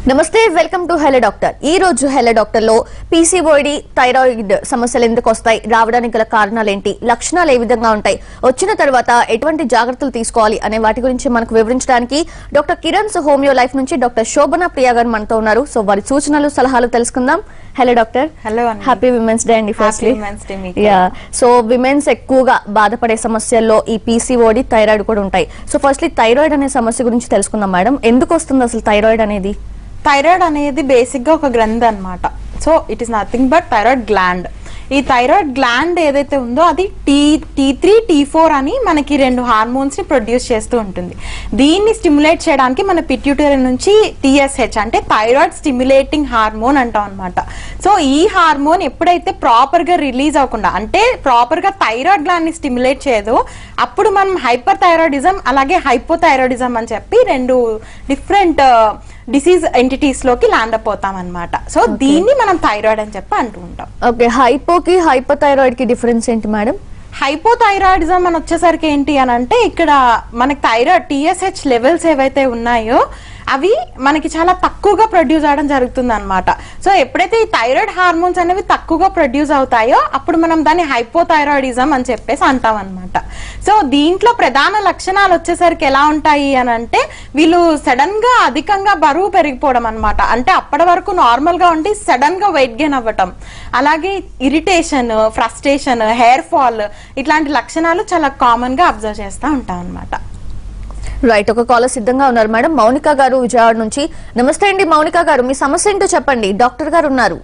నమస్తే welcome to hello doctor ఈ రోజు హెలో డాక్టర్ లో పీసీఓడి థైరాయిడ్ సమస్యలు ఎందుకు వస్తాయి రావడానికి గల కారణాలు ఏంటి లక్షణాలు ఏ విధంగా ఉంటాయి వచ్చిన తర్వాత ఎటువంటి జాగ్రత్తలు తీసుకోవాలి అనే వాటి గురించి మనకు వివరించడానికి డాక్టర్ కిరణ్స్ హోమియో లైఫ్ నుంచి డాక్టర్ శోభన ప్రియా గారు మనతో ఉన్నారు సో వారి సూచనలు సలహాలు తెలుసుకుందాం హలో డాక్టర్ Hello అండి. హ్యాపీ విమెన్స్ డే అండి Happy ఫస్ట్లీ Women's Day మీకు. యా సో విమెన్స్ ఎక్కువగా బాధపడే సమస్యల్లో ఈ పీసీఓడి థైరాయిడ్ కూడా ఉంటాయి సో ఫస్ట్లీ థైరాయిడ్ అనే సమస్య గురించి తెలుసుకుందాం మేడం ఎందుకు వస్తుంది అసలు థైరాయిడ్ అనేది థైరాయిడ్ అనేది బేసిక్ గా ఒక గ్రంథి అన్నమాట so it is nothing but thyroid gland ఈ థైరాయిడ్ గ్లాండ్ ఏదైతే ఉందో అది T T three T four అని మనకి రెండు హార్మోన్స్ ని ప్రొడ్యూస్ చేస్తూ ఉంటుంది దీన్ని స్టిమ్యులేట్ చేయడానికి మన పిట్యూటరీ నుంచి టీఎస్హెచ్ అంటే థైరాయిడ్ స్టిమ్యులేటింగ్ హార్మోన్ అంటాం అనమాట సో ఈ హార్మోన్ ఎప్పుడైతే ప్రాపర్ గా రిలీజ్ అవ్వకుండా అంటే ప్రాపర్ గా థైరాయిడ్ గ్లాండ్ ని స్టిమ్యులేట్ చేయదో అప్పుడు మనం హైపర్ థైరాయిడిజం అలాగే హైపోథైరాయిడిజం అని చెప్పి రెండు డిఫరెంట్ డిసీజ్ ఎంటిటీస్ లోకి ల్యాండ్ అప్ అవుతాం అనమాట సో దీన్ని మనం థైరాయిడ్ అని చెప్పి అంటూ ఉంటాం ఓకే హైపోకి హైపోథైరాయిడ్ కి డిఫరెన్స్ ఏంటి మేడం హైపోథైరాయిడిజం అని వచ్చేసరికి ఏంటి అని అంటే ఇక్కడ మనకి థైరాయిడ్ టీఎస్హెచ్ లెవెల్స్ ఏవైతే ఉన్నాయో అవి మనకి చాలా తక్కువగా ప్రొడ్యూస్ అవడం జరుగుతుంది అనమాట సో ఎప్పుడైతే ఈ థైరాయిడ్ హార్మోన్స్ అనేవి తక్కువగా ప్రొడ్యూస్ అవుతాయో అప్పుడు మనం దాన్ని హైపోథైరాయిడిజం అని చెప్పేసి అంటాం అనమాట సో దీంట్లో ప్రధాన లక్షణాలు వచ్చేసరికి ఎలా ఉంటాయి అని అంటే వీళ్ళు సడన్ గా అధికంగా బరువు పెరిగిపోవడం అనమాట అంటే అప్పటి వరకు నార్మల్ గా ఉండి సడన్ గా వెయిట్ గెయిన్ అవ్వటం అలాగే ఇరిటేషన్ ఫ్రస్ట్రేషన్ హెయిర్ ఫాల్ ఇట్లాంటి లక్షణాలు చాలా కామన్ గా అబ్జర్వ్ చేస్తూ ఉంటాం అనమాట రైట్ ఒక కాలర్ సిద్ధంగా ఉన్నారు మేడం మౌనిక గారు విజయవాడ నుంచి నమస్తే అండి మౌనిక గారు మీ సమస్య ఏంటో చెప్పండి డాక్టర్ గారు ఉన్నారు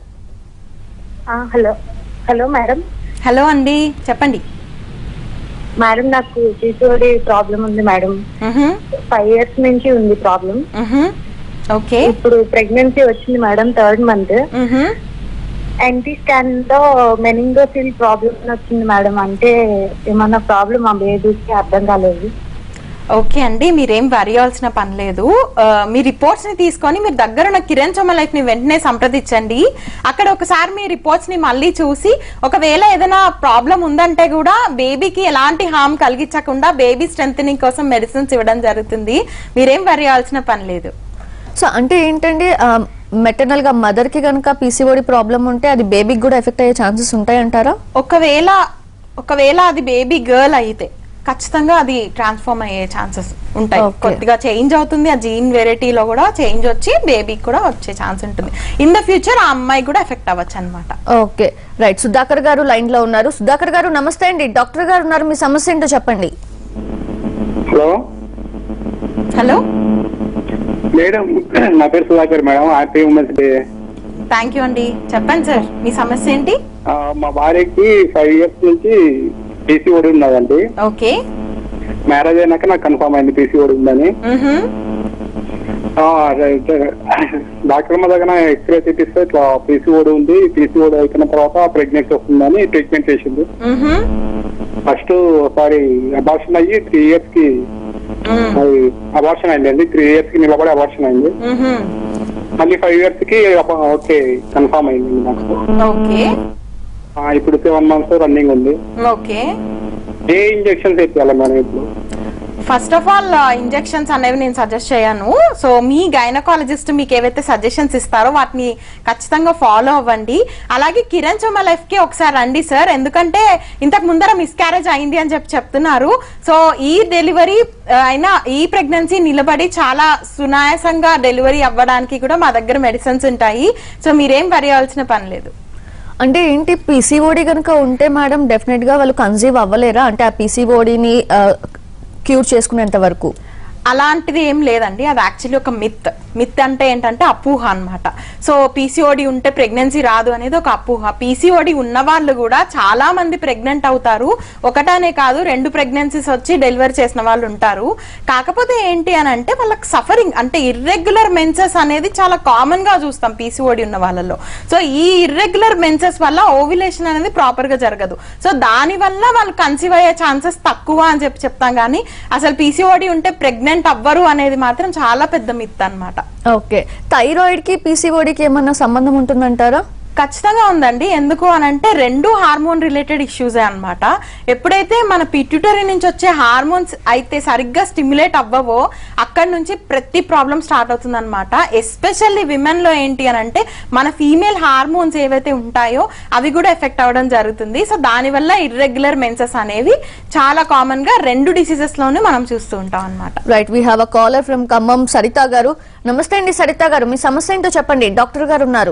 ఆ, హలో హలో మేడం హలో అండి చెప్పండి మేడం నాకు పీసీఓడి ప్రాబ్లం ఉంది మేడం మ్హూ, ఫైవ్ ఇయర్స్ నుంచి ఉంది ప్రాబ్లం మ్హూ. ఓకే ఇప్పుడు ప్రెగ్నెన్సీ వచ్చింది మేడం థర్డ్ మంత్ మ్హూ. ఎన్టీ స్కాన్ లో మెనింగోసిల్ ప్రాబ్లం వచ్చింది మేడం అంటే ఏమన్నా ప్రాబ్లం ఆ బేబీకి అర్థం కాలేదు ఓకే అండి మీరేం వరి అవ్వాల్సిన పని లేదు ఆ, మీ రిపోర్ట్స్ ని తీసుకొని మీరు దగ్గర ఉన్న కిరణ్ చొమ్మ లైఫ్ ని వెంటనే సంప్రదించండి అక్కడ ఒకసారి మీ రిపోర్ట్స్ ని మళ్ళీ చూసి ఒకవేళ ఏదైనా ప్రాబ్లం ఉందంటే కూడా బేబీకి ఎలాంటి హామ్ కలిగించకుండా బేబీ స్ట్రెంగ్ కోసం మెడిసిన్స్ ఇవ్వడం జరుగుతుంది మీరేం వరి అవ్వాల్సిన పని లేదు సో అంటే ఏంటండి మెటర్నల్ గా మదర్ కి కనుక పీసీఓడి ప్రాబ్లం ఉంటే అది బేబీకి కూడా ఎఫెక్ట్ అయ్యే ఛాన్సెస్ ఉంటాయి అంటారా ఒకవేళ ఒకవేళ అది బేబీ గర్ల్ అయితే ఖచ్చితంగా అది ట్రాన్స్ఫార్మ్ అయ్యే ఛాన్సెస్ ఉంటాయి Okay. కొద్దిగా చేంజ్ అవుతుంది ఆ జీన్ వెరైటీలో కూడా చేంజ్ వచ్చి బేబీకి కూడా వచ్చే ఛాన్స్ ఉంటుంది ఇన్ ద ఫ్యూచర్ ఆ అమ్మాయి కూడా ఎఫెక్ట్ అవ్వచ్చు అనమాట ఓకే రైట్ సుధాకర్ గారు లైన్ లో ఉన్నారు సుధాకర్ గారు నమస్తే అండి డాక్టర్ గారు ఉన్నారు మీ సమస్య ఏంటో చెప్పండి హలో హలో మేడం నా పేరు Sudhakar madam happy women's day thank you అండి చెప్పండి సార్ మీ సమస్య ఏంటి ఆ, మా భార్యకి ఫైవ్ ఇయర్స్ నుంచి పీసీఓడి ఉన్నదండి ఓకే మ్యారేజ్ అయినాక నాకు కన్ఫర్మ్ అయింది పీసీఓడి ఉందని మ్హూ. ఆ, అయితే డాక్టర్ అమ్మ దగ్గర ఎక్స్రే తీపిస్తే ఇట్లా పీసీఓడి ఉంది పీసీఓడి అయిపోయిన తర్వాత ప్రెగ్నెన్సీ వస్తుందని ట్రీట్మెంట్ చేసింది మ్హూ. ఫస్ట్ ఒకసారి అబార్షన్ అయ్యి త్రీ ఇయర్స్ కి మ్. అది అబార్షన్ అయిందండి త్రీ ఇయర్స్ కి నిలబడి అబార్షన్ అయింది మ్హూ. మళ్ళీ ఫైవ్ ఇయర్స్ కి అప- ఓకే కన్ఫర్మ్ అయింది నాకు ఓకే ఆ, ఇప్పుడు సెవెన్ మంత్స్ రన్నింగ్ ఉంది ఓకే ఏ ఇంజెక్షన్స్ వేయాలి మేడం ఇప్పుడు ఫస్ట్ ఆఫ్ ఆల్ ఇంజెక్షన్స్ అనేవి నేను సజెస్ట్ చేయను సో మీ గైనకాలజిస్ట్ మీకు ఏవైతే సజెషన్స్ ఇస్తారో వాటిని ఖచ్చితంగా ఫాలో అవ్వండి అలాగే కిరణ్ చోమా లైఫ్ కి ఒకసారి రండి సార్ ఎందుకంటే ఇంతకు ముందర మిస్క్యారేజ్ అయింది అని చెప్పి చెప్తున్నారు సో ఈ డెలివరీ అయినా ఈ ప్రెగ్నెన్సీ నిలబడి చాలా సునాయాసంగా డెలివరీ అవ్వడానికి కూడా మా దగ్గర మెడిసిన్స్ ఉంటాయి సో మీరేం వరి అవ్వాల్సిన పని లేదు అంటే ఏంటి పీసీఓడి కనుక ఉంటే మేడం డెఫినెట్ గా వాళ్ళు కన్సీవ్ అవ్వలేరా అంటే ఆ పీసీఓడిని క్యూర్ చేసుకునేంత వరకు అలాంటిది ఏం లేదండి అది యాక్చువల్లీ ఒక మిత్ మిత్ అంటే ఏంటంటే అపోహ అన్నమాట సో పీసీఓడి ఉంటే ప్రెగ్నెన్సీ రాదు అనేది ఒక అపోహ పీసీఓడి ఉన్న వాళ్ళు కూడా చాలా మంది ప్రెగ్నెంట్ అవుతారు ఒకటనే కాదు రెండు ప్రెగ్నెన్సీస్ వచ్చి డెలివరీ చేసిన వాళ్ళు ఉంటారు కాకపోతే ఏంటి అని అంటే వాళ్ళకి సఫరింగ్ అంటే ఇర్రెగ్యులర్ మెన్సెస్ అనేది చాలా కామన్ గా చూస్తాం పీసీఓడి ఉన్న వాళ్ళలో సో ఈ ఇర్రెగ్యులర్ మెన్సెస్ వల్ల ఓవిలేషన్ అనేది ప్రాపర్ గా జరగదు సో దాని వల్ల వాళ్ళు కన్సీవ్ అయ్యే ఛాన్సెస్ తక్కువ అని చెప్పి చెప్తాం కానీ అసలు పీసీఓడి ఉంటే ప్రెగ్నెంట్ అవ్వరు అనేది మాత్రం చాలా పెద్ద మిత్ అన్నమాట ఓకే థైరాయిడ్ కి పీసీఓడికి ఏమన్నా సంబంధం ఉంటుందంటారా ఖచ్చితంగా ఉందండి ఎందుకు అని అంటే రెండు హార్మోన్ రిలేటెడ్ ఇష్యూసే అన్నమాట ఎప్పుడైతే మన పిట్యూటరీ నుంచి వచ్చే హార్మోన్స్ అయితే సరిగ్గా స్టిమ్యులేట్ అవ్వవో అక్కడ నుంచి ప్రతి ప్రాబ్లం స్టార్ట్ అవుతుంది అనమాట ఎస్పెషల్లీ విమెన్ లో ఏంటి అని అంటే మన ఫీమేల్ హార్మోన్స్ ఏవైతే ఉంటాయో అవి కూడా ఎఫెక్ట్ అవ్వడం జరుగుతుంది సో దానివల్ల ఇర్రెగ్యులర్ మెన్సెస్ అనేవి చాలా కామన్ గా రెండు డిసీజెస్ లోనే మనం చూస్తూ ఉంటాం అనమాట right we have a caller from Khammam Sarita garu నమస్తే అండి సరిత గారు మీ సమస్య ఏంటో చెప్పండి డాక్టర్ గారు ఉన్నారు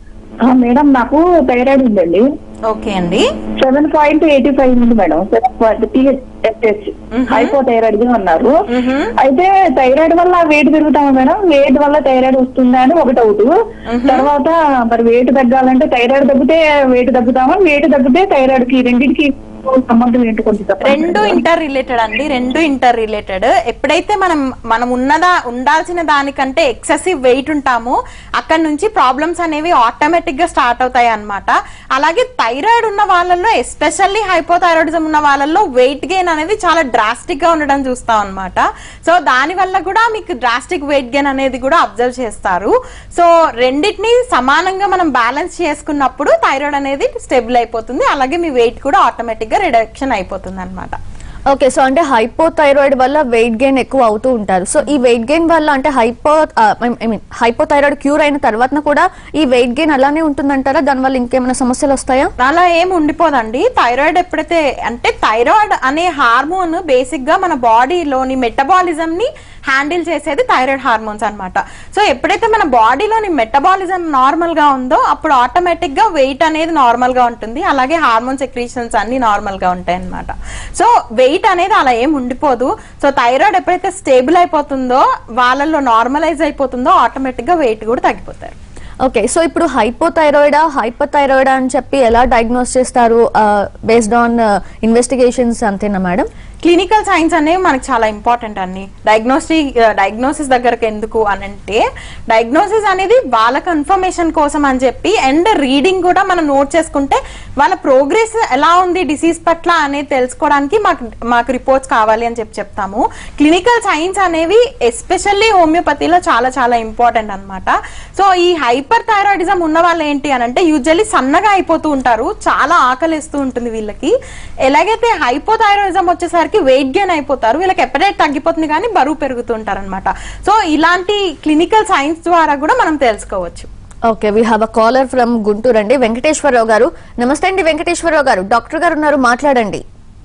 ఆ, మేడం నాకు థైరాయిడ్ ఉందండి ఓకే అండి సెవెన్ పాయింట్ ఎయిటీ ఫైవ్ ఉంది madam seven point TH hypo thyroid అన్నారు అయితే థైరాయిడ్ వల్ల వెయిట్ పెరుగుతామా మేడం వెయిట్ వల్ల థైరాయిడ్ వస్తుందా అని ఒక డౌట్ తర్వాత మరి వెయిట్ తగ్గాలంటే థైరాయిడ్ తగ్గితే వెయిట్ తగ్గుతామా వెయిట్ తగ్గితే థైరాయిడ్ కి రెండింటికి సంబంధం ఏంటి కొంచెం చెప్పండి రెండు ఇంటర్ రిలేటెడ్ అండి రెండు ఇంటర్ రిలేటెడ్ ఎప్పుడైతే మనం మనం ఉన్నదా ఉండాల్సిన దానికంటే ఎక్సెసివ్ వెయిట్ ఉంటామో అక్కడ నుంచి ప్రాబ్లమ్స్ అనేవి ఆటోమేటిక్ గా స్టార్ట్ అవుతాయి అన్నమాట అలాగే థైరాయిడ్ ఉన్న వాళ్ళల్లో ఎస్పెషల్లీ హైపోథైరాయిడిజం ఉన్న వాళ్ళల్లో వెయిట్ గెయిన్ అనేది చాలా డ్రాస్టిక్ గా ఉండడం చూస్తాం అనమాట సో దాని వల్ల కూడా మీకు డ్రాస్టిక్ వెయిట్ గెయిన్ అనేది కూడా అబ్జర్వ్ చేస్తారు సో రెండింటిని సమానంగా మనం బ్యాలెన్స్ చేసుకున్నప్పుడు థైరాయిడ్ అనేది స్టెబుల్ అయిపోతుంది అలాగే మీ వెయిట్ కూడా ఆటోమేటిక్ గా రిడక్షన్ అయిపోతుంది అనమాట ఓకే సో అంటే హైపోథైరాయిడ్ వల్ల వెయిట్ గెయిన్ ఎక్కువ అవుతూ ఉంటారు సో ఈ వెయిట్ గెయిన్ వల్ల అంటే hypo I mean hypothyroid cure అయిన తర్వాత కూడా ఈ వెయిట్ గెయిన్ అలానే ఉంటుందంటారా దానివల్ల ఇంకేమైనా సమస్యలు వస్తాయా అలా ఏం ఉండిపోదండి థైరాయిడ్ ఎప్పుడైతే అంటే థైరాయిడ్ అనే హార్మోన్ బేసిక్ గా మన బాడీలోని మెటబాలిజం ని హ్యాండిల్ చేసేది థైరాయిడ్ హార్మోన్స్ అన్నమాట సో ఎప్పుడైతే మన బాడీలోని మెటబాలిజం నార్మల్ గా ఉందో అప్పుడు ఆటోమేటిక్ గా వెయిట్ అనేది నార్మల్ గా ఉంటుంది అలాగే హార్మోన్ సెక్రీషన్స్ అన్ని నార్మల్ గా ఉంటాయి అన్నమాట సో వెయిట్ అనేది అలా ఏం ఉండిపోదు సో థైరాయిడ్ ఎప్పుడైతే స్టేబుల్ అయిపోతుందో వాళ్ళల్లో నార్మలైజ్ అయిపోతుందో ఆటోమేటిక్ గా వెయిట్ కూడా తగ్గిపోతారు ఓకే సో ఇప్పుడు హైపోథైరాయిడా హైపోథైరాయిడా అని చెప్పి ఎలా డయాగ్నోస్ చేస్తారు బేస్డ్ ఆన్ ఇన్వెస్టిగేషన్స్ అంతేనా మేడం క్లినికల్ సైన్స్ అనేవి మనకు చాలా ఇంపార్టెంట్ అండి డయాగ్నోస్టిక్ డయాగ్నోసిస్ దగ్గరకు ఎందుకు అని అంటే డయాగ్నోసిస్ అనేది వాళ్ళ కన్ఫర్మేషన్ కోసం అని చెప్పి అండ్ రీడింగ్ కూడా మనం నోట్ చేసుకుంటే వాళ్ళ ప్రోగ్రెస్ ఎలా ఉంది డిసీజ్ పట్ల అనేది తెలుసుకోవడానికి మాకు మాకు రిపోర్ట్స్ కావాలి అని చెప్పి చెప్తాము క్లినికల్ సైన్స్ అనేవి ఎస్పెషల్లీ హోమియోపతిలో చాలా చాలా ఇంపార్టెంట్ అన్నమాట సో ఈ హైపర్ థైరాయిడిజం ఉన్న వాళ్ళు ఏంటి అని అంటే యూజువల్లీ సన్నగా అయిపోతూ ఉంటారు చాలా ఆకలిస్తూ ఉంటుంది వీళ్ళకి ఎలాగైతే హైపోథైరాయిడిజం వచ్చేసరికి వెయిట్ గెయిన్ అయిపోతారు వీళ్ళకి ఎప్పుడైతే తగ్గిపోతుంది కానీ బరువు పెరుగుతూ ఉంటారు అనమాట సో ఇలాంటి క్లినికల్ సైన్స్ ద్వారా కూడా మనం తెలుసుకోవచ్చు okay we have a caller from Guntur అండి వెంకటేశ్వరరావు గారు నమస్తే అండి వెంకటేశ్వరరావు గారు డాక్టర్ గారు ఉన్నారు మాట్లాడండి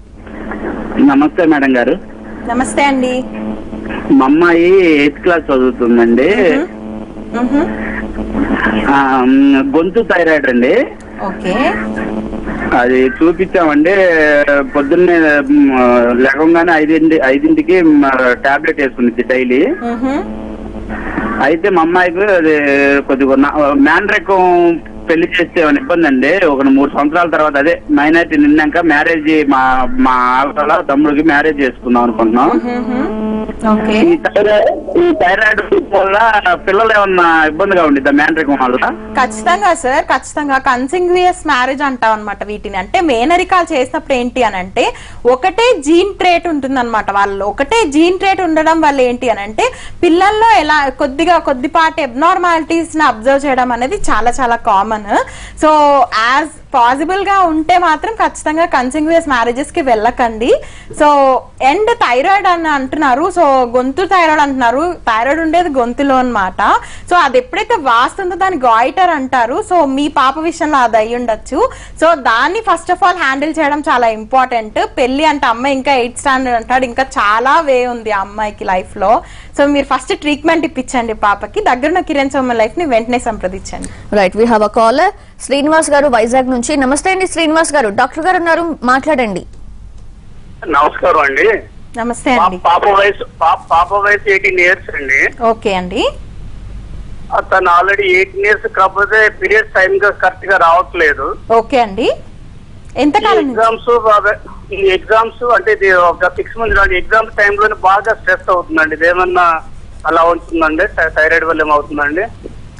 నమస్తే మేడం గారు నమస్తే అండి మా అమ్మాయి ఎయిత్ క్లాస్ చదువుతుందండి మ్హూ. ఆ, గొంతు థైరాయిడ్ అండి ఓకే అది చూపించామండి పొద్దున్నే మ్, లేవగానే ఐదింటి ఐదింటికి టాబ్లెట్ వేసుకునిద్ది డైలీ మ్హూ. అయితే మా అమ్మాయికి అది కొద్దిగా మ్యాన్రెకం పెళ్లి చేస్తే ఏమైనా ఇబ్బంది అండి ఒక మూడు సంవత్సరాల తర్వాత అదే మైనార్టీ నిన్నాక మ్యారేజ్ మా మా ఆవిడ తమ్ముడికి మ్యారేజ్ చేసుకుందాం అనుకుంటున్నాం మ్హూ. ఓకే ఈ థైరాయిడ్ ఈ థైరాయిడ్ వల్ల పిల్లలు ఏమన్నా ఇబ్బందిగా ఉండిద్దా మ్యాన్రికం వల్ల ఖచ్చితంగా సార్ ఖచ్చితంగా కన్సింగ్వియస్ మ్యారేజ్ అంటాం అనమాట వీటిని అంటే మేనరికాలు చేసినప్పుడు ఏంటి అని అంటే ఒకటే జీన్ ట్రేట్ ఉంటుంది అనమాట వాళ్ళలో ఒకటే జీన్ ట్రేట్ ఉండడం వల్ల ఏంటి అని అంటే పిల్లల్లో ఎలా కొద్దిగా కొద్దిపాటి అబ్నార్మాలిటీస్ ని అబ్జర్వ్ చేయడం అనేది చాలా చాలా కామన్ సో యాజ్ పాసిబుల్ గా ఉంటే మాత్రం ఖచ్చితంగా కన్సింగ్వియస్ మ్యారేజెస్ కి వెళ్ళకండి సో ఎండ్ థైరాయిడ్ అని అంటున్నారు సో గొంతు థైరాయిడ్ అంటున్నారు థైరాయిడ్ ఉండేది గొంతులో అన్నమాట సో అది ఎప్పుడైతే వాస్తుందో దాన్ని గాయిటర్ అంటారు సో మీ పాప విషయంలో అది అయి ఉండొచ్చు సో దాన్ని ఫస్ట్ ఆఫ్ ఆల్ హ్యాండిల్ చేయడం చాలా ఇంపార్టెంట్ పెళ్లి అంటే అమ్మాయి ఇంకా ఎయిత్ స్టాండర్డ్ అంటాడు ఇంకా చాలా వే ఉంది ఆ అమ్మాయికి లైఫ్ లో సో మీరు ఫస్ట్ ట్రీట్మెంట్ ఇప్పించండి పాపకి దగ్గరున్న కిరణ్ సోమ లైఫ్ ని వెంటనే సంప్రదించండి right we have a caller Srinivas garu Vizag నుంచి నమస్తే అండి శ్రీనివాస్ గారు డాక్టర్ గారు ఉన్నారు మాట్లాడండి నమస్కారం అండి నమస్తే పా- అండి పాప వయసు పాప- పాప వయసు ఎయిటీన్ ఇయర్స్ అండి ఓకే అండి ఆ, తను ఆల్రెడీ ఎయిటీన్ ఇయర్స్ కాకపోతే పీరియడ్స్ టైం గా కరెక్ట్ గా రావట్లేదు ఓకే అండి ఎంతకాలం నుంచి ఎగ్జామ్స్ ఈ ఎగ్జామ్స్ అంటే ఇది ఒక సిక్స్ మంత్స్ ఎగ్జామ్స్ టైంలోనే బాగా స్ట్రెస్ అవుతుందండి ఇదేమన్నా అలా ఉంటుందండి థై- థైరాయిడ్ వల్ల ఏమవుతుందండి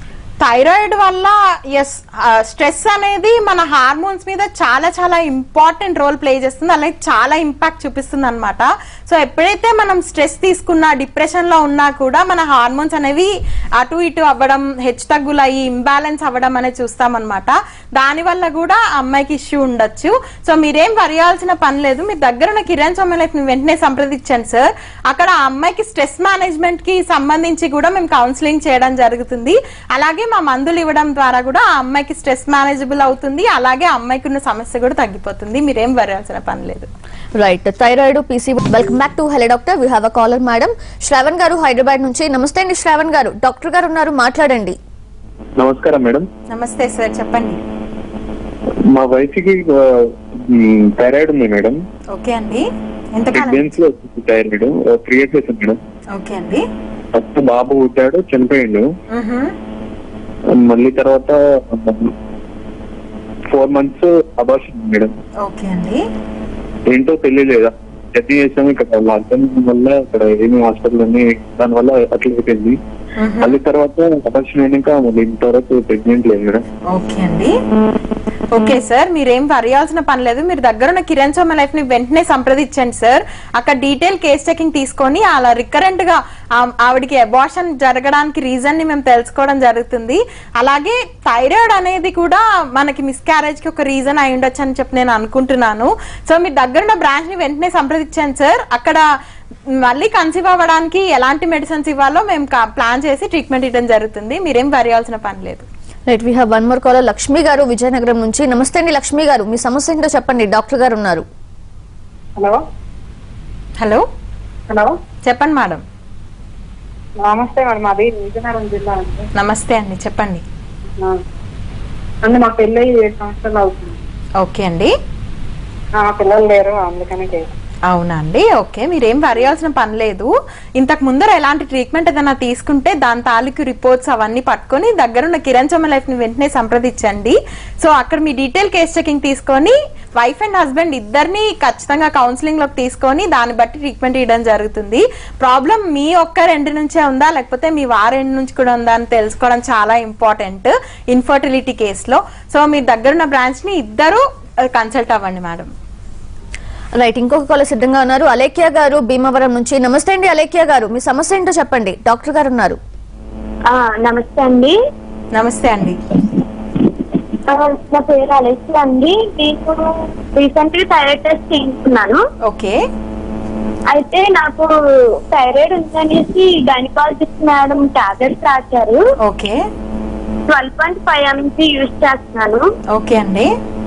థైరాయిడ్ వల్ల ఎస్ స్ట్రెస్ అనేది మన హార్మోన్స్ మీద చాలా చాలా ఇంపార్టెంట్ రోల్ ప్లే చేస్తుంది అలాగే చాలా ఇంపాక్ట్ చూపిస్తుంది అనమాట సో ఎప్పుడైతే మనం స్ట్రెస్ తీసుకున్నా డిప్రెషన్ లో ఉన్నా కూడా మన హార్మోన్స్ అనేవి అటు ఇటు అవ్వడం హెచ్చు తగ్గులు అయ్యి ఇంబ్యాలెన్స్ అవ్వడం అనేది చూస్తామన్నమాట దాని వల్ల కూడా ఆ అమ్మాయికి ఇష్యూ ఉండొచ్చు సో మీరేం వరియాల్సిన పని లేదు మీ దగ్గర ఉన్న కిరణ్ సోమలైఫ్ వెంటనే సంప్రదించండి సార్ అక్కడ ఆ అమ్మాయికి స్ట్రెస్ మేనేజ్మెంట్ కి సంబంధించి కూడా మేము కౌన్సిలింగ్ చేయడం జరుగుతుంది అలాగే మా మందులు ఇవ్వడం ద్వారా కూడా ఆ అమ్మాయికి స్ట్రెస్ మేనేజబుల్ అవుతుంది అలాగే ఆ అమ్మాయికి ఉన్న సమస్య కూడా తగ్గిపోతుంది మీరేం వరియాల్సిన పని లేదు right thyroid PC welcome back to hello doctor we have a caller madam Shravan garu Hyderabad నుంచి నమస్తే అండి శ్రావణ్ గారు డాక్టర్ గారు ఉన్నారు మాట్లాడండి నమస్కారం మేడం నమస్తే సార్ చెప్పండి మా వైఫ్ కి థైరాయిడ్ ఉంది మేడం ఓకే అండి ఎంతకాలం ప్రెగ్నెన్సీ లో వచ్చింది థైరాయిడ్ త్రీ ఇయర్స్ వచ్చింది మేడం ఓకే అండి ఫస్ట్ బాబు పుట్టాడు చనిపోయిండు మ్హూ. మళ్ళీ తర్వాత four months abortion madam okay అండి ఏంటో తెలియలేదా జడ్జి చేసాము ఇక్కడ లాక్డౌన్ వల్ల ఇక్కడ ఏమి హాస్పిటల్ అని దాని వల్ల అట్లా అయిపోయింది మ్హూ. మళ్ళీ తర్వాత అబార్షన్ అయినాక మళ్ళీ ఇంతవరకు ప్రెగ్నెంట్ లేదు మేడం ఓకే అండి ఓకే సార్ మీరేం వరియాల్సిన పని లేదు మీరు దగ్గర ఉన్న కిరణ్ సోమ లైఫ్ ని వెంటనే సంప్రదించండి సార్ అక్కడ డీటెయిల్ కేస్ చెకింగ్ తీసుకొని అలా రికరెంట్ గా ఆ- ఆవిడకి అబార్షన్ జరగడానికి రీజన్ ని మేము తెలుసుకోవడం జరుగుతుంది అలాగే థైరాయిడ్ అనేది కూడా మనకి మిస్క్యారేజ్ కి ఒక రీజన్ అయి ఉండొచ్చు అని చెప్పి నేను అనుకుంటున్నాను సో మీ దగ్గర ఉన్న బ్రాంచ్ ని వెంటనే సంప్రదించండి సార్ అక్కడ మళ్ళీ కన్సీవ్ అవ్వడానికి ఎలాంటి మెడిసిన్స్ ఇవ్వాలో మేము ప్లాన్ చేసి ట్రీట్మెంట్ ఇవ్వడం జరుగుతుంది మీరేం వరియాల్సిన పని లేదు right we have one more caller Lakshmi garu Vizianagaram నుంచి నమస్తే అండి లక్ష్మి గారు మీ సమస్య ఏంటో చెప్పండి డాక్టర్ గారు ఉన్నారు హలో హలో హలో చెప్పండి మేడం నమస్తే మేడం అది విజయనగరం జిల్లా అండి నమస్తే అండి చెప్పండి ఆ. అంటే మా పెళ్ళి ఏడు సంవత్సరాలు అవుతుంది ఓకే అండి ఆ, పిల్లలు లేరు అందుకనే చేశాను అవునా అండి ఓకే మీరేం వరియాల్సిన పని లేదు ఇంతకు ముందర ఎలాంటి ట్రీట్మెంట్ ఏదైనా తీసుకుంటే దాని తాలూకు రిపోర్ట్స్ అవన్నీ పట్టుకొని దగ్గరున్న కిరణ్ చొమ్మ లైఫ్ ని వెంటనే సంప్రదించండి సో అక్కడ మీ డీటెయిల్ కేస్ చెకింగ్ తీసుకొని వైఫ్ అండ్ హస్బెండ్ ఇద్దరిని ఖచ్చితంగా కౌన్సిలింగ్ లోకి తీసుకొని దాన్ని బట్టి ట్రీట్మెంట్ ఇవ్వడం జరుగుతుంది ప్రాబ్లం మీ ఒక్క రెండు నుంచే ఉందా లేకపోతే మీ వారెండు నుంచి కూడా ఉందా అని తెలుసుకోవడం చాలా ఇంపార్టెంట్ ఇన్ఫర్టిలిటీ కేసులో సో మీ దగ్గరున్న బ్రాంచ్ ని ఇద్దరు కన్సల్ట్ అవ్వండి మేడం రైట్ ఇంకొక కాలర్ సిద్ధంగా ఉన్నారు అలేఖ్య గారు భీమవరం నుంచి నమస్తే అండి అలేఖ్య గారు మీ సమస్య ఏంటో చెప్పండి డాక్టర్ గారు ఉన్నారు నమస్తే అండి నమస్తే అండి నా పేరు అలెక్సి అండి నేను రీసెంట్ గా థైరాయిడ్ టెస్ట్ చేయించుకున్నాను ఓకే అయితే నాకు థైరాయిడ్ ఉందనేసి గైనకాలజిస్ట్ మేడం టాబ్లెట్స్ రాశారు okay twelve point five mg use చేస్తున్నాను ఓకే అండి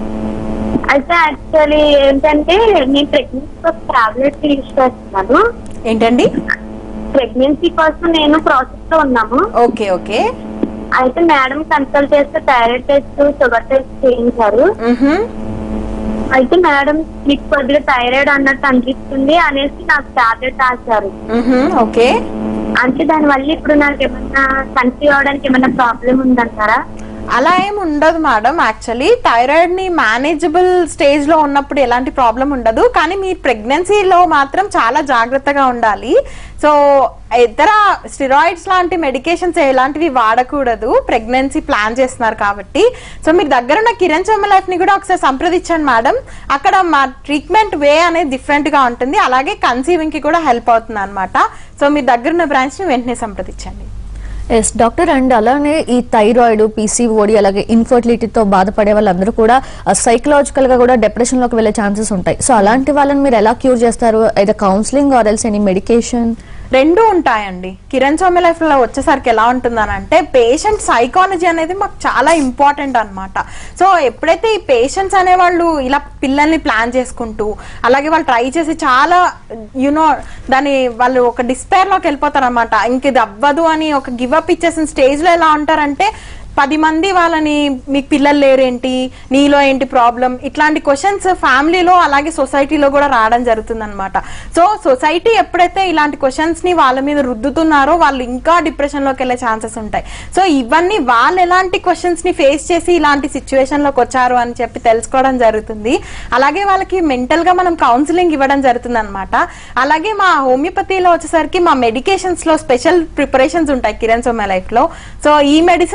అయితే యాక్చువల్లీ ఏంటంటే నేను ప్రెగ్నెన్సీ కోసం టాబ్లెట్స్ యూజ్ చేస్తున్నాను ఏంటండి ప్రెగ్నెన్సీ కోసం నేను ప్రాసెస్ లో ఉన్నాము ఓకే ఓకే అయితే మేడం కన్సల్ట్ చేస్తే థైరాయిడ్ టెస్ట్ షుగర్ టెస్ట్ చేయించారు మ్మ్హమ్. అయితే మేడం మీకు కొద్దిగా థైరాయిడ్ అన్నట్టు అనిపిస్తుంది అనేసి నాకు టాబ్లెట్ రాశారు మ్మ్హమ్. ఓకే అంటే దాని వల్ల ఇప్పుడు నాకు ఏమన్నా కన్సీవ్ అవడానికి ఏమన్నా ప్రాబ్లం ఉందంటారా అలా ఏం ఉండదు మేడం యాక్చువల్లీ థైరాయిడ్ ని మేనేజబుల్ స్టేజ్ లో ఉన్నప్పుడు ఎలాంటి ప్రాబ్లం ఉండదు కానీ మీ ప్రెగ్నెన్సీలో మాత్రం చాలా జాగ్రత్తగా ఉండాలి సో ఇతర స్టిరాయిడ్స్ లాంటి మెడికేషన్స్ ఎలాంటివి వాడకూడదు ప్రెగ్నెన్సీ ప్లాన్ చేస్తున్నారు కాబట్టి సో మీరు దగ్గర ఉన్న కిరణ్ చొమ్మ లైఫ్ ని కూడా ఒకసారి సంప్రదించండి మేడం అక్కడ మా ట్రీట్మెంట్ వే అనేది డిఫరెంట్ గా ఉంటుంది అలాగే కన్సీవింగ్ కి కూడా హెల్ప్ అవుతుంది అనమాట సో మీ దగ్గర ఉన్న బ్రాంచ్ ని వెంటనే సంప్రదించండి ఎస్ డాక్టర్ అండ్ అలానే ఈ థైరాయిడ్ పీసీఓడి అలాగే ఇన్ఫర్టిలిటీతో బాధపడే వాళ్ళందరూ కూడా సైకలాజికల్ గా కూడా డిప్రెషన్ లోకి వెళ్ళే ఛాన్సెస్ ఉంటాయి సో అలాంటి వాళ్ళని మీరు ఎలా క్యూర్ చేస్తారు అయితే counselling or else any medication రెండు ఉంటాయండి కిరణ్ స్వామి లైఫ్ లో వచ్చేసరికి ఎలా ఉంటుందనంటే పేషెంట్ సైకాలజీ అనేది మాకు చాలా ఇంపార్టెంట్ అన్నమాట సో ఎప్పుడైతే ఈ పేషెంట్స్ అనేవాళ్ళు ఇలా పిల్లల్ని ప్లాన్ చేసుకుంటూ అలాగే వాళ్ళు ట్రై చేసి చాలా యునో దాని వాళ్ళు ఒక డిస్పైర్ లోకి వెళ్ళిపోతారు అనమాట ఇంక ఇది అవ్వదు అని ఒక గివ్ అప్ ఇచ్చేసిన స్టేజ్ లో ఎలా ఉంటారంటే పది మంది వాళ్ళని మీకు పిల్లలు లేరేంటి నీలో ఏంటి ప్రాబ్లం ఇట్లాంటి క్వశ్చన్స్ ఫ్యామిలీలో అలాగే సొసైటీలో కూడా రావడం జరుగుతుంది అనమాట సో సొసైటీ ఎప్పుడైతే ఇలాంటి క్వశ్చన్స్ ని వాళ్ళ మీద రుద్దుతున్నారో వాళ్ళు ఇంకా డిప్రెషన్ లోకి వెళ్ళే ఛాన్సెస్ ఉంటాయి సో ఇవన్నీ వాళ్ళు ఎలాంటి క్వశ్చన్స్ ని ఫేస్ చేసి ఇలాంటి సిచ్యువేషన్ లోకి వచ్చారు అని చెప్పి తెలుసుకోవడం జరుగుతుంది అలాగే వాళ్ళకి మెంటల్ గా మనం కౌన్సిలింగ్ ఇవ్వడం జరుగుతుంది అనమాట అలాగే మా హోమియోపతిలో వచ్చేసరికి మా మెడికేషన్స్ లో స్పెషల్ ప్రిపరేషన్స్ ఉంటాయి కిరణ్ సోమ్య లైఫ్ లో సో ఈ మెడిసిన్స్ ఇచ్చినప్పుడు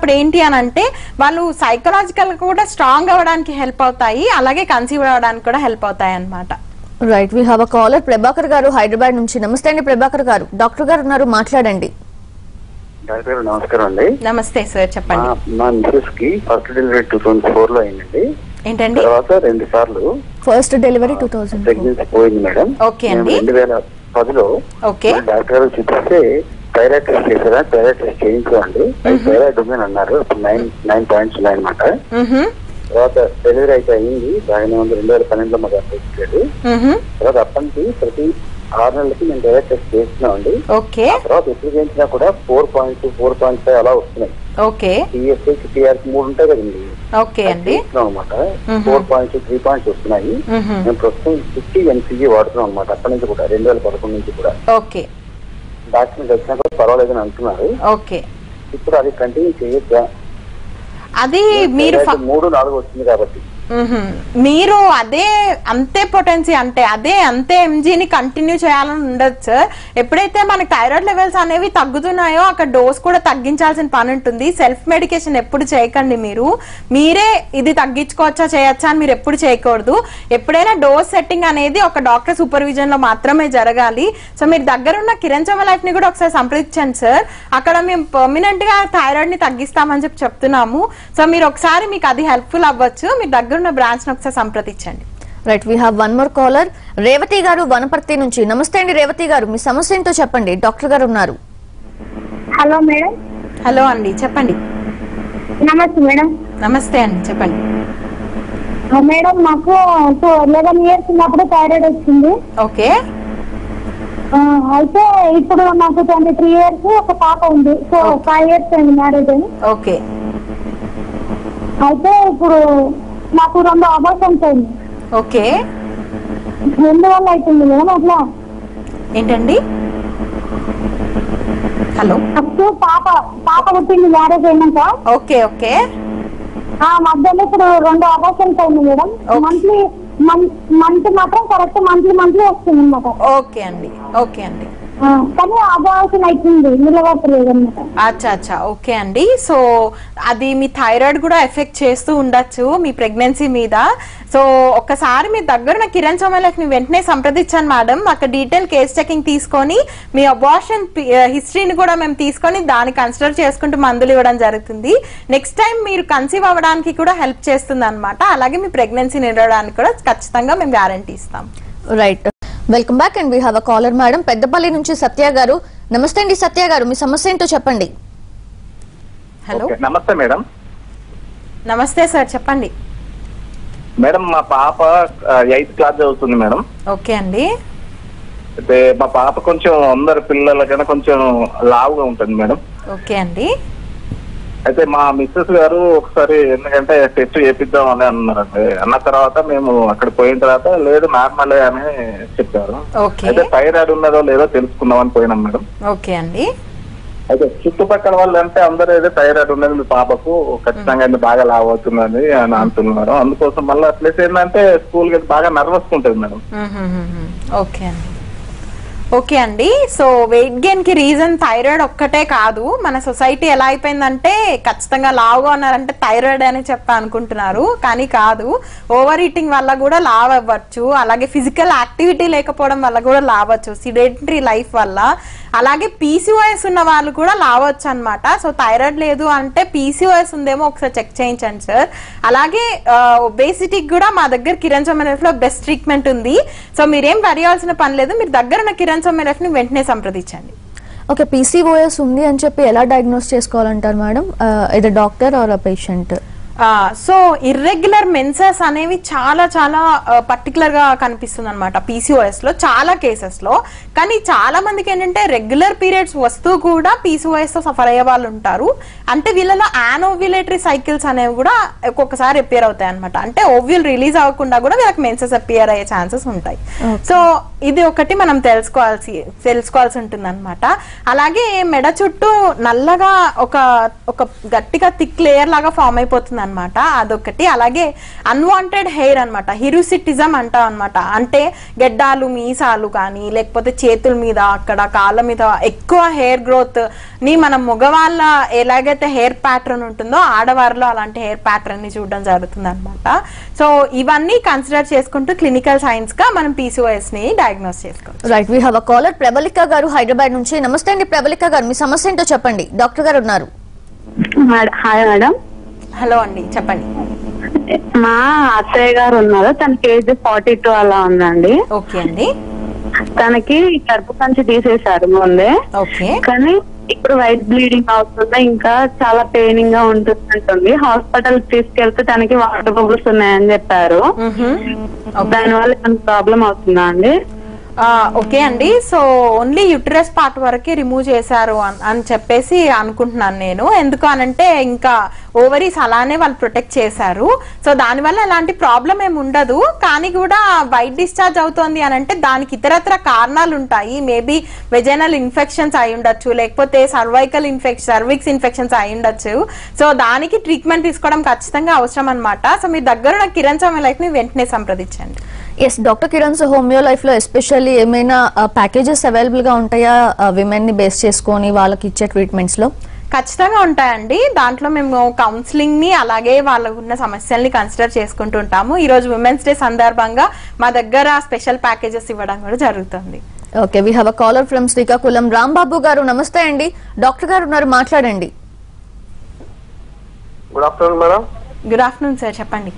తీసుకున్నప్పుడు ఏంటి అని అంటే వాళ్ళు సైకలాజికల్ కూడా స్ట్రాంగ్ అవ్వడానికి హెల్ప్ అవుతాయి అలాగే కన్సీవ్ అవ్వడానికి కూడా హెల్ప్ అవుతాయి అన్నమాట right we have a caller Prabhakar garu Hyderabad నుంచి నమస్తే అండి ప్రభాకర్ గారు డాక్టర్ గారు ఉన్నారు మాట్లాడండి డాక్టర్ గారు నమస్కారం అండి నమస్తే సార్ చెప్పండి మా- మా మిసెస్ కి first delivery two thousand four లో అయిందండి ఏంటండి తర్వాత రెండు సార్లు first delivery two thousand pregnancy పోయింది మేడం ఓకే మేము అండి. రెండు వేల పదిలో ఓకే డాక్టర్ గారు చూపిస్తే థైరాయిడ్ టెస్ట్ చేశారా థైరాయిడ్ టెస్ట్ చేయించుకోండి థైరాయిడ్ ఉందని అన్నారు అప్పుడు నైన్ నైన్ పాయింట్స్ ఉన్నాయన్నమాట మ్హూ, తర్వాత డెలివరీ అయితే అయింది బాగానే ఉంది రెండు వేల పన్నెండులో మాకు అనిపించాడు మ్హూ. తర్వాత అప్పటి నుంచి ప్రతి ఆరు నెలలకి మేము థైరాయిడ్ టెస్ట్ చేస్తున్నామండి ఓకే తర్వాత ఎప్పుడు చేయించినా కూడా four point four point five అలా వస్తున్నాయి ఓకే టీఎస్ఐ టీఆర్కి మూడు ఉంటాయి కదండి ఓకే అండి అనమాట ఫోర్ పాయింట్స్ త్రీ పాయింట్స్ వస్తున్నాయి మ్హూ. మేము ప్రస్తుతం ఫిఫ్టీ ఎన్సీజీ వాడుతున్నాం అనమాట అప్పటి నుంచి కూడా రెండు వేల పదకొండు నుంచి కూడా ఓకే డాక్టర్ వచ్చినా కూడా పర్వాలేదని అంటున్నారు ఓకే ఇప్పుడు అది కంటిన్యూ చేయొచ్చా అది మీరు ఫ- థైరాయిడ్ మూడు నాలుగు వచ్చింది కాబట్టి మ్మ్హ్మ్. మీరు అదే అంతే పొటెన్సీ అంటే అదే అంతే ఎంజీని కంటిన్యూ చేయాలని ఉండదు సార్ ఎప్పుడైతే మనకి థైరాయిడ్ లెవెల్స్ అనేవి తగ్గుతున్నాయో అక్కడ డోస్ కూడా తగ్గించాల్సిన పని ఉంటుంది సెల్ఫ్ మెడికేషన్ ఎప్పుడు చేయకండి మీరు మీరే ఇది తగ్గించుకోవచ్చా చేయొచ్చా అని మీరు ఎప్పుడు చేయకూడదు ఎప్పుడైనా డోస్ సెట్టింగ్ అనేది ఒక డాక్టర్ సూపర్విజన్ లో మాత్రమే జరగాలి సో మీరు దగ్గరున్న కిరణ్ చమ లైఫ్ ని కూడా ఒకసారి సంప్రదించండి సార్ అక్కడ మేము పర్మనెంట్ గా థైరాయిడ్ ని తగ్గిస్తామని చెప్పి చెప్తున్నాము సో మీరు ఒకసారి మీకు అది హెల్ప్ఫుల్ అవ్వచ్చు మీరు దగ్గరున్న బ్రాంచ్ ని ఒకసారి సంప్రదించండి right we have one more caller Revathi garu Wanaparthy నుంచి నమస్తే అండి రేవతి గారు మీ సమస్య ఏంటో చెప్పండి డాక్టర్ గారు ఉన్నారు హలో మేడం హలో అండి చెప్పండి నమస్తే మేడం నమస్తే అండి చెప్పండి ఆ, మేడం నాకు లెవెన్ ఇయర్స్ ఉన్నప్పుడు థైరాయిడ్ వచ్చింది ఓకే ఆ, అయితే ఇప్పుడు నాకు ట్వంటీ త్రీ ఇయర్స్ ఒక పాప ఉంది సో ఫైవ్ ఇయర్స్ అయింది మ్యారేజ్ అయ్యి ఓకే అయితే ఇప్పుడు నాకు రెండు అబార్షన్స్ అయింది ఓకే ఎందువల్ల అవుతుంది మేడం అట్లా ఏంటండి హలో ఫస్ట్ పాప పాప పుట్టింది మ్యారేజ్ అయినాక ఓకే ఓకే ఆ మధ్యలో ఇప్పుడు రెండు అబార్షన్స్ అయింది మేడం Okay. మంత్లీ మంత్ మాత్రం కరెక్ట్ మంత్లీ మంత్లీ వస్తుంది అనమాట ఓకే అండి ఓకే అండి కానీ అబార్షన్ అవుతుంది నిలబడలేదు అనమాట అచ్చా అచ్చా ఓకే అండి సో అది మీ థైరాయిడ్ కూడా ఎఫెక్ట్ చేస్తూ ఉండొచ్చు మీ ప్రెగ్నెన్సీ మీద సో ఒక్కసారి మీ దగ్గర కిరణ్ సోమలక్ష్మి వెంటనే సంప్రదించాను మేడం అక్కడ డీటెయిల్ కేస్ చెకింగ్ తీసుకొని మీ అబార్షన్ హిస్టరీని కూడా మేము తీసుకొని దాన్ని కన్సిడర్ చేసుకుంటూ మందులు ఇవ్వడం జరుగుతుంది నెక్స్ట్ టైం మీరు కన్సీవ్ అవ్వడానికి కూడా హెల్ప్ చేస్తుంది అనమాట అలాగే మీ ప్రెగ్నెన్సీ నిలవడానికి కూడా ఖచ్చితంగా మేము గ్యారంటీ ఇస్తాం right welcome back and we have a caller madam Peddapalli నుంచి సత్య గారు నమస్తే అండి సత్య గారు మీ సమస్య ఏంటో చెప్పండి హలో ఓకే, నమస్తే మేడం నమస్తే సార్ చెప్పండి మేడం మా పాప ఎయిత్ క్లాస్ చదువుతుంది మేడం ఓకే అండి అయితే మా పాప కొంచెం అందరు పిల్లల కన్నా కొంచెం లావుగా ఉంటుంది మేడం ఓకే అండి అయితే మా మిస్సెస్ గారు ఒకసారి ఎందుకంటే టెస్ట్ చేపిద్దాం అని అన్నారండి అన్న తర్వాత మేము అక్కడ పోయిన తర్వాత లేదు నార్మల్ అని చెప్పారు ఓకే అయితే థైరాయిడ్ ఉన్నదో లేదో తెలుసుకుందామని పోయినాం మేడం ఓకే అండి అయితే చుట్టుపక్కల వాళ్ళు అంటే అందరూ ఏదో థైరాయిడ్ ఉన్నది మీ పాపకు ఖచ్చితంగా ఇది బాగా లావ్ అవుతుందని అని అంటున్నారు అందుకోసం మళ్ళీ ప్లస్ ఏంటంటే స్కూల్ కి బాగా నర్వస్ ఉంటుంది మేడం మ్మ్హ్మ్మ్. ఓకే అండి ఓకే అండి సో వెయిట్ గెయిన్ కి రీజన్ థైరాయిడ్ ఒక్కటే కాదు మన సొసైటీ ఎలా అయిపోయిందంటే ఖచ్చితంగా లావుగా ఉన్నారంటే థైరాయిడ్ అని చెప్పి అనుకుంటున్నారు కానీ కాదు ఓవర్ ఈటింగ్ వల్ల కూడా లావ్ అవ్వచ్చు అలాగే ఫిజికల్ యాక్టివిటీ లేకపోవడం వల్ల కూడా లావచ్చు సిడెంటరీ లైఫ్ వల్ల అలాగే పీసీఓఎస్ ఉన్న వాళ్ళు కూడా లావచ్చు అనమాట సో థైరాయిడ్ లేదు అంటే పీసీఓఎస్ ఉందేమో ఒకసారి చెక్ చేయించండి సార్ అలాగే ఒబేసిటీకి కూడా మా దగ్గర కిరణ్ సోమెనఫ్ లో బెస్ట్ ట్రీట్మెంట్ ఉంది సో మీరేం వరి అవ్వాల్సిన పని లేదు మీరు దగ్గర ఉన్న కిరణ్ సోమెనఫ్ ని వెంటనే సంప్రదించండి ఓకే పీసీఓఎస్ ఉంది అని చెప్పి ఎలా డయాగ్నోస్ చేసుకోవాలంటారు మేడం ఇది doctor or patient so irregular menses అనేవి చాలా చాలా పర్టికులర్ గా కనిపిస్తుంది అనమాట పీసీఓఎస్ లో చాలా కేసెస్ లో కానీ చాలా మందికి ఏంటంటే రెగ్యులర్ పీరియడ్స్ వస్తూ కూడా పీసీఓఎస్ తో సఫర్ అయ్యే వాళ్ళు ఉంటారు అంటే వీళ్ళలో యానోవ్యులేటరీ సైకిల్స్ అనేవి కూడా ఒక్కొక్కసారి అపియర్ అవుతాయి అనమాట అంటే ఓవ్యూల్ రిలీజ్ అవ్వకుండా కూడా వీళ్ళకి మెన్సెస్ అపియర్ అయ్యే ఛాన్సెస్ ఉంటాయి సో ఇది ఒకటి మనం తెలుసుకోవాల్సి తెలుసుకోవాల్సి ఉంటుంది అనమాట అలాగే మెడ చుట్టూ నల్లగా ఒక ఒక గట్టిగా థిక్ లేయర్ లాగా ఫామ్ అయిపోతుంది అనమాట అదొకటి అలాగే అన్వాంటెడ్ హెయిర్ అనమాట హిరుసిటిజం అంటాం అనమాట అంటే గెడ్డాలు మీసాలు కానీ లేకపోతే చేతుల మీద అక్కడ కాళ్ళ మీద ఎక్కువ హెయిర్ గ్రోత్ ని మనం మగవాళ్ళ ఎలాగైతే హెయిర్ ప్యాటర్న్ ఉంటుందో ఆడవారిలో అలాంటి హెయిర్ ప్యాటర్న్ ని చూడడం జరుగుతుంది అనమాట సో ఇవన్నీ కన్సిడర్ చేసుకుంటూ క్లినికల్ సైన్స్ గా మనం పీసీఓఎస్ ని డయాగ్నోస్ చేసుకోవచ్చు right we have a caller Prabalika garu Hyderabad నుంచి నమస్తే అండి ప్రబలిక గారు మీ సమస్య ఏంటో చెప్పండి డాక్టర్ గారు ఉన్నారు హాయ్ మేడం హలో అండి చెప్పండి మా అత్తయ్య గారు ఉన్నారు తనకి ఏజ్ ఫార్టీ టూ అలా ఉందండి ఓకే అండి తనకి కడుపు కంచి తీసేశారు ముందే ఓకే కానీ ఇప్పుడు వైట్ బ్లీడింగ్ అవుతుంది ఇంకా చాలా పెయినింగ్ గా ఉంటుంది అంటుంది హాస్పిటల్ తీసుకెళ్తే తనకి వాటర్ బబుల్స్ ఉన్నాయని చెప్పారు దానివల్ల ఏమైనా ప్రాబ్లం అవుతుందా అండి ఆ, ఓకే అండి సో ఓన్లీ యుటరస్ పార్ట్ వరకే రిమూవ్ చేశారు అన్- అని చెప్పేసి అనుకుంటున్నాను నేను ఎందుకు అనంటే ఇంకా ఓవరీస్ అలానే వాళ్ళు ప్రొటెక్ట్ చేశారు సో దానివల్ల ఎలాంటి ప్రాబ్లం ఏమి ఉండదు కానీ కూడా వైట్ డిశ్చార్జ్ అవుతోంది అని అంటే దానికి ఇతరత్ర కారణాలు ఉంటాయి మేబీ వెజైనల్ ఇన్ఫెక్షన్స్ అయి ఉండొచ్చు లేకపోతే సర్వైకల్ ఇన్ఫెక్షన్ సర్విక్స్ ఇన్ఫెక్షన్స్ అయి ఉండొచ్చు సో దానికి ట్రీట్మెంట్ తీసుకోవడం ఖచ్చితంగా అవసరం అనమాట సో మీ దగ్గర ఉన్న కిరణ్ సమయ లైఫ్ ని వెంటనే సంప్రదించండి yes doctor Kiran homeo life లో ఎస్పెషల్లీ ఏమైనా ప్యాకేజెస్ అవైలబుల్ గా ఉంటాయా విమెన్ ని బేస్ చేసుకొని వాళ్ళకి ఇచ్చే ట్రీట్మెంట్స్ లో ఖచ్చితంగా ఉంటాయండి దాంట్లో మేము కౌన్సిలింగ్ ని అలాగే వాళ్ళకు ఉన్న సమస్యల్ని కన్సిడర్ చేసుకుంటూ ఉంటాము ఈ రోజు ఉమెన్స్ డే సందర్భంగా మా దగ్గర స్పెషల్ ప్యాకేజెస్ ఇవ్వడం కూడా జరుగుతుంది okay we have a caller from Srikakulam Rambabu garu నమస్తే అండి డాక్టర్ గారు ఉన్నారు మాట్లాడండి good afternoon madam good afternoon sir చెప్పండి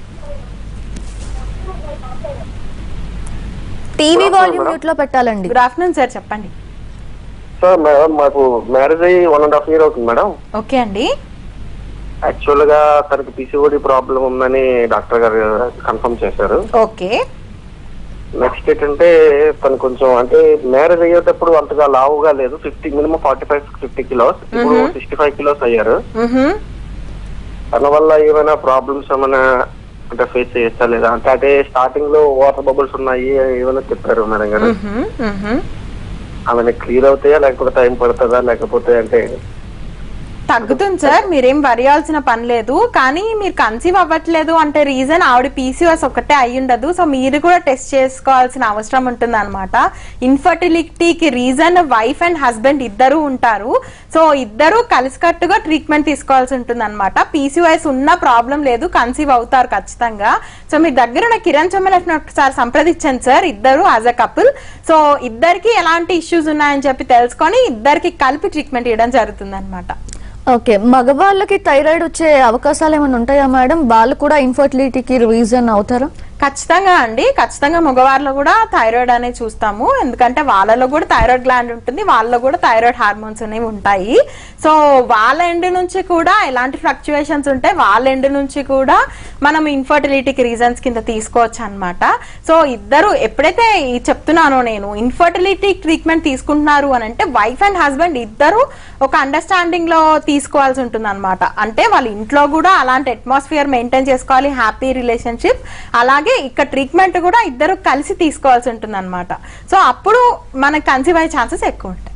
TV Good afternoon, volume madam. Mute లో పెట్టాలండి గుడ్ ఆఫ్టర్నూన్ సార్ చెప్పండి సార్ మేడం మాకు మ్యారేజ్ అయ్యి వన్ అండ్ హాఫ్ ఇయర్ అవుతుంది మేడం ఓకే అండి యాక్చువల్ గా తనకి పిసిఓడి ప్రాబ్లం ఉందని డాక్టర్ గారు కన్ఫర్మ్ చేశారు ఓకే నెక్స్ట్ ఏంటంటే తను కొంచెం అంటే మ్యారేజ్ అయ్యేటప్పుడు అంతగా లావుగా లేదు fifty minimum forty five fifty kilos ఇప్పుడు సిక్స్టీ ఫైవ్ కిలోస్ అయ్యారు మ్హూ. తన వల్ల ఏమైనా ప్రాబ్లమ్స్ ఏమైనా అంటే ఫేస్ చేయొచ్చా లేదా అంటే అంటే స్టార్టింగ్ లో వాటర్ బబుల్స్ ఉన్నాయి ఏమైనా చెప్పారు మేడం గారు మ్హూ. మ్హూ. ఆమె క్లియర్ అవుతాయా లేకపోతే టైం పడుతుందా లేకపోతే అంటే తగ్గుతుంది సార్ మీరేం వరియాల్సిన పని లేదు కానీ మీరు కన్సీవ్ అవ్వట్లేదు అంటే రీజన్ ఆవిడ పీసీఓఎస్ ఒకటే అయి ఉండదు సో మీరు కూడా టెస్ట్ చేసుకోవాల్సిన అవసరం ఉంటుంది అనమాట ఇన్ఫర్టిలిటీకి రీజన్ వైఫ్ అండ్ హస్బెండ్ ఇద్దరు ఉంటారు సో ఇద్దరు కలిసికట్టుగా ట్రీట్మెంట్ తీసుకోవాల్సి ఉంటుంది అనమాట పీసీఓఎస్ ఉన్న ప్రాబ్లం లేదు కన్సీవ్ అవుతారు ఖచ్చితంగా సో మీ దగ్గర ఉన్న కిరణ్ చొమ్మలఫ్ని ఒకసారి సంప్రదించండి సార్ ఇద్దరు యాజ్ అ కపుల్ సో ఇద్దరికి ఎలాంటి ఇష్యూస్ ఉన్నాయని చెప్పి తెలుసుకొని ఇద్దరికి కలిపి ట్రీట్మెంట్ ఇవ్వడం జరుగుతుంది అనమాట ఓకే మగవాళ్ళకి థైరాయిడ్ వచ్చే అవకాశాలు ఏమైనా ఉంటాయా మేడం వాళ్ళు కూడా ఇన్ఫర్టిలిటీకి రీజన్ అవుతారా ఖచ్చితంగా అండి ఖచ్చితంగా మగవారిలో కూడా థైరాయిడ్ అనేది చూస్తాము ఎందుకంటే వాళ్ళలో కూడా థైరాయిడ్ గ్లాండ్ ఉంటుంది వాళ్ళలో కూడా థైరాయిడ్ హార్మోన్స్ అనేవి ఉంటాయి సో వాళ్ళ ఎండ్ నుంచి కూడా ఎలాంటి ఫ్లక్చుయేషన్స్ ఉంటాయి వాళ్ళ ఎండ్ నుంచి కూడా మనం ఇన్ఫర్టిలిటీకి రీజన్స్ కింద తీసుకోవచ్చు అనమాట సో ఇద్దరు ఎప్పుడైతే ఈ చెప్తున్నానో నేను ఇన్ఫర్టిలిటీ ట్రీట్మెంట్ తీసుకుంటున్నారు అని అంటే వైఫ్ అండ్ హస్బెండ్ ఇద్దరు ఒక అండర్స్టాండింగ్ లో తీసుకోవాల్సి ఉంటుంది అనమాట అంటే వాళ్ళ ఇంట్లో కూడా అలాంటి అట్మాస్ఫియర్ మెయింటైన్ చేసుకోవాలి హ్యాపీ రిలేషన్షిప్ అలాగే ఇక్కడ ట్రీట్మెంట్ కూడా ఇద్దరు కలిసి తీసుకోవాల్సి ఉంటుంది అనమాట సో అప్పుడు మనకు కన్సీవ్ అయ్యే ఛాన్సెస్ ఎక్కువ ఉంటాయి